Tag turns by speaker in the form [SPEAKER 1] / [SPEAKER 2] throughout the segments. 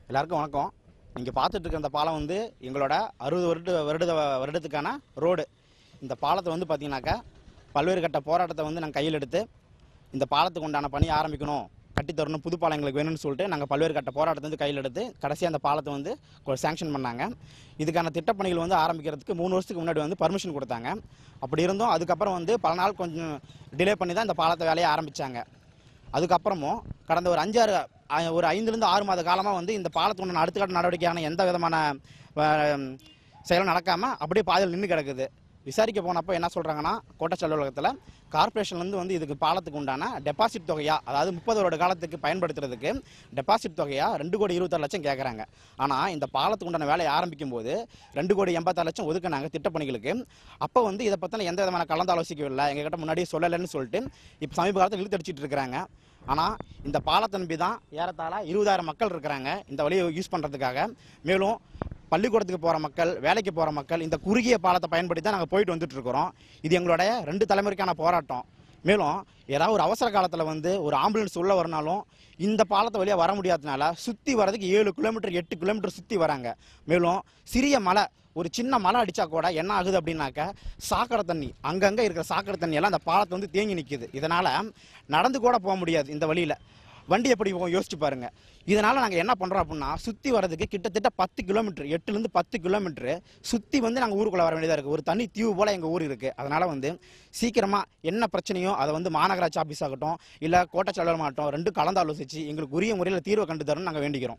[SPEAKER 1] எல்லாருக்கும் வணக்கம் நீங்கள் பார்த்துட்டு இருக்க இந்த பாலம் வந்து எங்களோட அறுபது வருட வருட வருடத்துக்கான ரோடு இந்த பாலத்தை வந்து பார்த்தீங்கன்னாக்கா பல்வேறு கட்ட போராட்டத்தை வந்து நாங்கள் கையில் எடுத்து இந்த பாலத்துக்கு உண்டான பணி ஆரம்பிக்கணும் கட்டித்தரணும் புது பாலம் எங்களுக்கு வேணும்னு சொல்லிட்டு நாங்கள் பல்வேறு கட்ட போராட்டத்தை வந்து கையில் எடுத்து கடைசியாக அந்த பாலத்தை வந்து சேங்ஷன் பண்ணாங்க இதுக்கான திட்டப்பணிகள் வந்து ஆரம்பிக்கிறதுக்கு மூணு வருஷத்துக்கு முன்னாடி வந்து பர்மிஷன் கொடுத்தாங்க அப்படி இருந்தும் அதுக்கப்புறம் வந்து பல நாள் கொஞ்சம் டிலே பண்ணி தான் இந்த பாலத்தை வேலையை ஆரம்பித்தாங்க அதுக்கப்புறமும் கடந்த ஒரு அஞ்சாறு அ- ஒரு ஐந்துலேருந்து ஆறு மாத காலமாக வந்து இந்த பாலத்துக்கு அடுத்த கட்ட நடவடிக்கையான எந்த விதமான அஹ், செயலும் நடக்காமல் அப்படியே பாதையில் நின்று கிடக்குது விசாரிக்க போனப்போ என்ன சொல்கிறாங்கன்னா கோட்டச்சல் அலுவலகத்தில் கார்ப்பரேஷன்லேருந்து வந்து இதுக்கு பாலத்துக்கு உண்டான டெபாசிட் தொகையா அதாவது முப்பது வருட காலத்துக்கு பயன்படுத்துறதுக்கு டெபாசிட் தொகையா ரெண்டு கோடி இருபத்தாறு லட்சம் கேட்குறாங்க ஆனால் இந்த பாலத்துக்கு உண்டான வேலையை ஆரம்பிக்கும் போது ரெண்டு கோடி எண்பத்தாறு லட்சம் ஒதுக்குனாங்க திட்டப்பணிகளுக்கு அப்போ வந்து இதை பற்றின எந்த விதமான கலந்தாலோசிக்கவில்லை எங்ககிட்ட முன்னாடியே சொல்லலைன்னு சொல்லிட்டு இப்போ சமீப காலத்தில் இழுத்தடிச்சிட்டு இருக்கிறாங்க ஆனால் இந்த பாலத்தை நம்பி தான் ஏறத்தாழ இருபதாயிரம் மக்கள் இருக்கிறாங்க இந்த வழியை யூஸ் பண்ணுறதுக்காக மேலும் பள்ளிக்கூடத்துக்கு போகிற மக்கள் வேலைக்கு போகிற மக்கள் இந்த குறுகிய பாலத்தை பயன்படுத்தி தான் நாங்கள் போயிட்டு வந்துட்டு இருக்கிறோம் இது எங்களுடைய ரெண்டு தலைமுறைக்கான போராட்டம் மேலும் ஏதாவது ஒரு அவசர காலத்தில் வந்து ஒரு ஆம்புலன்ஸ் உள்ளே வரனாலும் இந்த பாலத்தை வழியாக வர முடியாததுனால சுற்றி வரதுக்கு ஏழு கிலோமீட்டர் எட்டு கிலோமீட்டர் சுற்றி வராங்க மேலும் சிறிய மலை ஒரு சின்ன மலை அடித்தா கூட என்ன ஆகுது அப்படின்னாக்க சாக்கடை தண்ணி அங்கங்கே இருக்கிற சாக்கடை தண்ணி எல்லாம் அந்த பாலத்தை வந்து தேங்கி நிற்கிது இதனால் நடந்து கூட போக முடியாது இந்த வழியில் வண்டி எப்படி போகும் யோசிச்சு பாருங்க இதனால நாங்கள் என்ன பண்ணுறோம் அப்படின்னா சுற்றி வரதுக்கு கிட்டத்தட்ட பத்து கிலோமீட்டர் எட்டுலேருந்து பத்து கிலோமீட்டர் சுற்றி வந்து நாங்கள் ஊருக்குள்ளே வர வேண்டியதாக இருக்குது ஒரு தனி தீவு போல் எங்கள் ஊர் இருக்குது அதனால் வந்து சீக்கிரமாக என்ன பிரச்சனையோ அதை வந்து மாநகராட்சி ஆஃபீஸ் ஆகட்டும் இல்லை கோட்டச்செலவர் மாகட்டும் ரெண்டும் கலந்து ஆலோசித்து எங்களுக்கு உரிய முறையில் தீர்வை கண்டு தரணும்னு நாங்கள் வேண்டிக்கிறோம்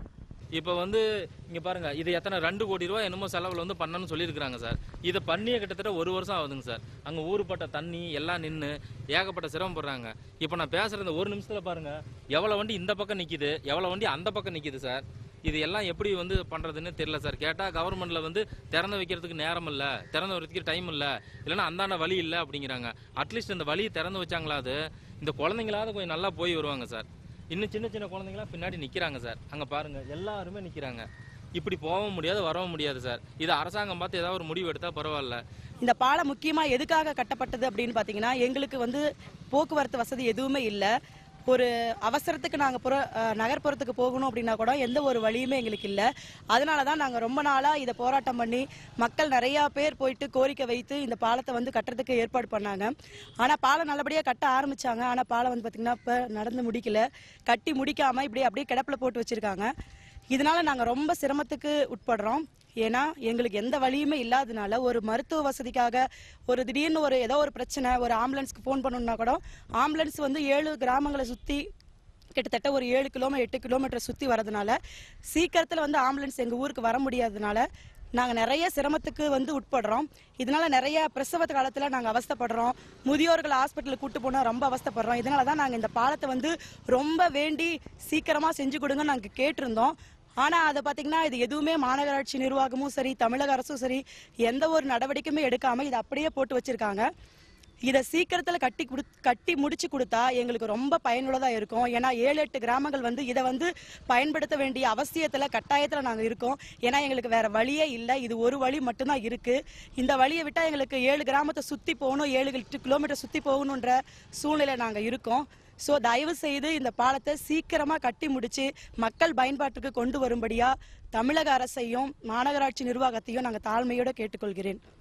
[SPEAKER 2] இப்போ வந்து இங்க பாருங்க இது எத்தனை ரெண்டு கோடி ரூபாய் என்னமோ செலவில் வந்து பண்ணணும்னு சொல்லியிருக்காங்க சார் இதை பண்ணிய கிட்டத்தட்ட ஒரு வருஷம் ஆகுதுங்க சார் அங்கே ஊருப்பட்ட தண்ணி எல்லாம் நின்று ஏகப்பட்ட சிரமப்படுறாங்க இப்போ நான் பேசுகிற இந்த ஒரு நிமிஷத்தில் பாருங்க எவ்வளோ வண்டி இந்த பக்கம் நிற்கிது எவ்வளோ வண்டி அந்த பக்கம் நிற்கிது சார் இது எல்லாம் எப்படி வந்து பண்ணுறதுன்னு தெரியல சார் கேட்டால் கவர்மெண்ட்டில் வந்து திறந்து வைக்கிறதுக்கு நேரம் இல்லை திறந்து வைக்கிறதுக்கு டைம் இல்லை இல்லைன்னா அந்தாண்ட வழி இல்லை அப்படிங்கிறாங்க அட்லீஸ்ட் இந்த வழியை திறந்து வச்சாங்களாவது இந்த குழந்தைங்களாவது கொஞ்சம் நல்லா போய் வருவாங்க சார் இன்னும் சின்ன சின்ன குழந்தைங்களாம் பின்னாடி நிற்கிறாங்க சார் அங்கே பாருங்க எல்லாருமே நிற்கிறாங்க இப்படி போகவும் முடியாது வரவும் முடியாது சார் இது அரசாங்கம் பார்த்து ஏதாவது ஒரு முடிவு எடுத்தால் பரவாயில்ல
[SPEAKER 3] இந்த பாலம் முக்கியமா எதுக்காக கட்டப்பட்டது அப்படின்னு பாத்தீங்கன்னா எங்களுக்கு வந்து போக்குவரத்து வசதி எதுவுமே இல்லை ஒரு அவசரத்துக்கு நாங்கள் புற அஹ், நகர்ப்புறத்துக்கு போகணும் அப்படின்னா கூட எந்த ஒரு வழியுமே எங்களுக்கு இல்லை அதனால தான் நாங்கள் ரொம்ப நாளாக இதை போராட்டம் பண்ணி மக்கள் நிறையா பேர் போயிட்டு கோரிக்கை வைத்து இந்த பாலத்தை வந்து கட்டுறதுக்கு ஏற்பாடு பண்ணாங்க ஆனால் பாலம் நல்லபடியாக கட்ட ஆரம்பிச்சாங்க ஆனால் பாலம் வந்து பார்த்திங்கன்னா இப்போ நடந்து முடிக்கல கட்டி முடிக்காமல் இப்படி அப்படியே கிடப்பில் போட்டு வச்சுருக்காங்க இதனால நாங்கள் ரொம்ப சிரமத்துக்கு உட்படுறோம் ஏன்னா எங்களுக்கு எந்த வழியுமே இல்லாதனால ஒரு மருத்துவ வசதிக்காக ஒரு திடீர்னு ஒரு ஏதோ ஒரு பிரச்சனை ஒரு ஆம்புலன்ஸ்க்கு ஃபோன் பண்ணணும்னா கூட ஆம்புலன்ஸ் வந்து ஏழு கிராமங்களை சுற்றி கிட்டத்தட்ட ஒரு ஏழு கிலோமீட்டர் எட்டு கிலோமீட்டர் சுற்றி வரதுனால சீக்கிரத்தில் வந்து ஆம்புலன்ஸ் எங்கள் ஊருக்கு வர முடியாததுனால நாங்கள் நிறைய சிரமத்துக்கு வந்து உட்படுறோம் இதனால நிறைய பிரசவ காலத்தில் நாங்கள் அவஸ்தைப்படுறோம் முதியோர்கள் ஹாஸ்பிட்டலுக்கு கூட்டு போனால் ரொம்ப அவஸ்தைப்படுறோம் இதனால தான் நாங்கள் இந்த பாலத்தை வந்து ரொம்ப வேண்டி சீக்கிரமாக செஞ்சு கொடுங்க நாங்கள் கேட்டிருந்தோம் ஆனால் அதை பார்த்தீங்கன்னா இது எதுவுமே மாநகராட்சி நிர்வாகமும் சரி தமிழக அரசும் சரி எந்த ஒரு நடவடிக்கையுமே எடுக்காமல் இதை அப்படியே போட்டு வச்சிருக்காங்க இதை சீக்கிரத்தில் கட்டி குடு கட்டி முடிச்சு கொடுத்தா எங்களுக்கு ரொம்ப பயனுள்ளதாக இருக்கும் ஏன்னா ஏழு எட்டு கிராமங்கள் வந்து இதை வந்து பயன்படுத்த வேண்டிய அவசியத்தில் கட்டாயத்தில் நாங்கள் இருக்கோம் ஏன்னா எங்களுக்கு வேற வழியே இல்லை இது ஒரு வழி மட்டும்தான் இருக்குது இந்த வழியை விட்டால் எங்களுக்கு ஏழு கிராமத்தை சுற்றி போகணும் ஏழு எட்டு கிலோமீட்டர் சுற்றி போகணுன்ற சூழ்நிலை நாங்கள் இருக்கோம் ஸோ தயவு செய்து இந்த பாலத்தை சீக்கிரமாக கட்டி முடிச்சு மக்கள் பயன்பாட்டுக்கு கொண்டு வரும்படியா தமிழக அரசையும் மாநகராட்சி நிர்வாகத்தையும் நாங்கள் தாழ்மையோடு கேட்டுக்கொள்கிறேன்